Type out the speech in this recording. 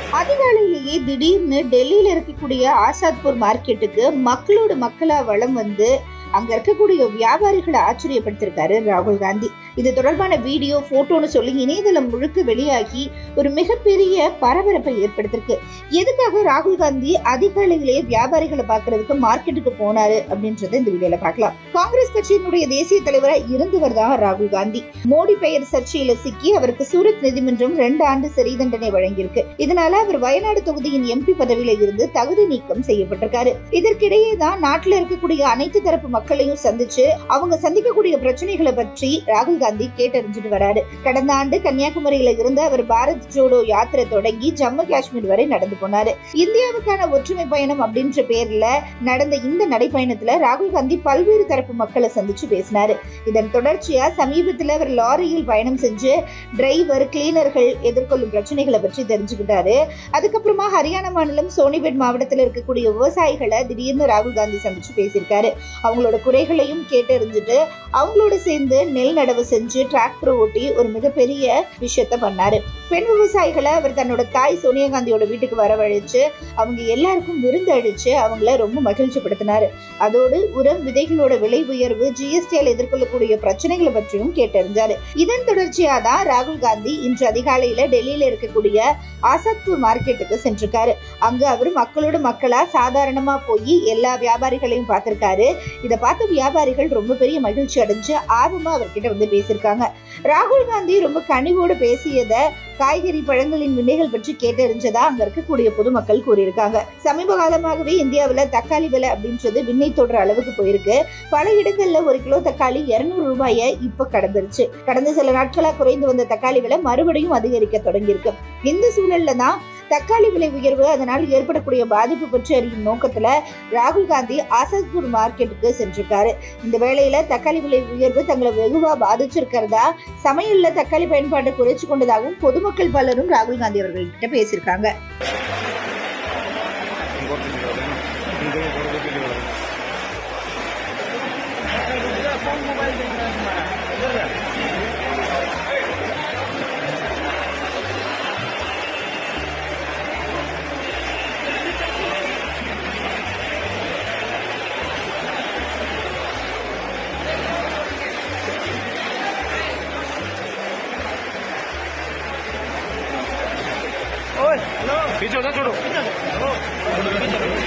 அதிகாலையிலேயே திடீர்னு டெல்லியில இருக்கக்கூடிய ஆசாத்பூர் மார்க்கெட்டுக்கு மக்களோட மக்களா வளம் வந்து அங்க இருக்கக்கூடிய வியாபாரிகளை ஆச்சரியப்படுத்திருக்காரு ராகுல் காந்தி இது தொடர்பான வீடியோ போட்டோன்னு சொல்லி இணையதளம் முழுக்க வெளியாகி ஒரு மிகப்பெரிய பரபரப்பை ஏற்படுத்திருக்கு எதுக்காக ராகுல் காந்தி அதிகாலையிலேயே வியாபாரிகளை பார்க்கறதுக்கு மார்க்கெட்டுக்கு போனாரு அப்படின்றத இந்த வீடியோல பார்க்கலாம் காங்கிரஸ் கட்சியினுடைய தேசிய தலைவராக இருந்தவர் தான் ராகுல் காந்தி மோடி பெயர் சர்ச்சையில சிக்கி அவருக்கு சூரத் நீதிமன்றம் ரெண்டு ஆண்டு சிறை தண்டனை வழங்கியிருக்கு இதனால அவர் வயநாடு தொகுதியின் எம்பி பதவியில இருந்து தகுதி நீக்கம் செய்யப்பட்டிருக்காரு இதற்கிடையே தான் நாட்டுல இருக்கக்கூடிய அனைத்து தரப்பு மக்களையும் சந்திச்சு அவங்க சந்திக்கக்கூடிய பிரச்சனைகளை பற்றி ராகுல் காந்தி கேட்டறிஞ்சிட்டு வராரு கடந்த ஆண்டு கன்னியாகுமரியில இருந்து அவர் பாரத் ஜோடோ யாத்திரை தொடங்கி ஜம்மு காஷ்மீர் வரை நடந்து போனாரு இந்தியாவுக்கான ஒற்றுமை பயணம் அப்படின்ற பேர்ல நடந்த இந்த நடைப்பயணத்துல ராகுல் காந்தி பல்வேறு தரப்பு மக்களை சந்திச்சு பேசினாரு இதன் தொடர்ச்சியா சமீபத்துல அவர் லாரியில் பயணம் செஞ்சு டிரைவர் கிளீனர்கள் எதிர்கொள்ளும் பிரச்சனைகளை பற்றி தெரிஞ்சுக்கிட்டாரு அதுக்கப்புறமா ஹரியானா மாநிலம் சோனிபெட் மாவட்டத்தில் இருக்கக்கூடிய விவசாயிகளை திடீர்னு ராகுல் காந்தி சந்திச்சு பேசியிருக்காரு அவங்களோட குறைகளையும் கேட்டறிஞ்சிட்டு அவங்களோட சேர்ந்து நெல் நடவு செஞ்சு டிராக்டர் ஓட்டி ஒரு மிகப்பெரிய விஷயத்த பண்ணாரு பெண் விவசாயிகளை அவர் தன்னோட தாய் சோனியா காந்தியோட வீட்டுக்கு வரவழைச்சு அவங்க எல்லாருக்கும் விருந்து அழிச்சு அவங்கள ரொம்ப மகிழ்ச்சிப்படுத்தினாரு அதோடு உரம் விதைகளோட விலை உயர்வு ஜிஎஸ்டியால் எதிர்கொள்ளக்கூடிய பிரச்சனைகளை பற்றியும் கேட்டறிஞ்சாரு இதன் தொடர்ச்சியா தான் ராகுல் காந்தி இன்று அதிகாலையில டெல்லியில இருக்கக்கூடிய ஆசாத்பூர் மார்க்கெட்டுக்கு சென்றிருக்காரு அங்க அவர் மக்களோட மக்களா சாதாரணமா போய் எல்லா வியாபாரிகளையும் பார்த்திருக்காரு இதை பார்த்த வியாபாரிகள் ரொம்ப பெரிய மகிழ்ச்சி அடைஞ்சு ஆர்வமா அவர்கிட்ட வந்து பேசியிருக்காங்க ராகுல் காந்தி ரொம்ப கனிவோடு பேசியத காய்கறி பழங்களின் விலைகள் பற்றி கேட்டறிஞ்சதா அங்க இருக்கக்கூடிய பொதுமக்கள் கூறியிருக்காங்க சமீப காலமாகவே இந்தியாவுல தக்காளி விலை அப்படின்றது விண்ணை தொடுற அளவுக்கு போயிருக்கு பல இடங்கள்ல ஒரு கிலோ தக்காளி இருநூறு ரூபாய இப்ப கடந்துருச்சு கடந்த சில நாட்களா குறைந்து வந்த தக்காளி விலை மறுபடியும் அதிகரிக்க தொடங்கியிருக்கு இந்த சூழல்ல தான் தக்காளி விலை உயர்வு அதனால் ஏற்படக்கூடிய பாதிப்பு பற்றி அறியும் நோக்கத்துல ராகுல் காந்தி ஆசாத்பூர் மார்க்கெட்டுக்கு சென்றிருக்காரு இந்த வேளையில தக்காளி விலை உயர்வு தங்களை வெகுவா பாதிச்சிருக்கிறதா சமையல்ல தக்காளி பயன்பாட்டை குறைச்சு கொண்டதாகவும் பொதுமக்கள் பலரும் ராகுல் காந்தி அவர்கள்கிட்ட பேசியிருக்காங்க पीछे होता छोड़ो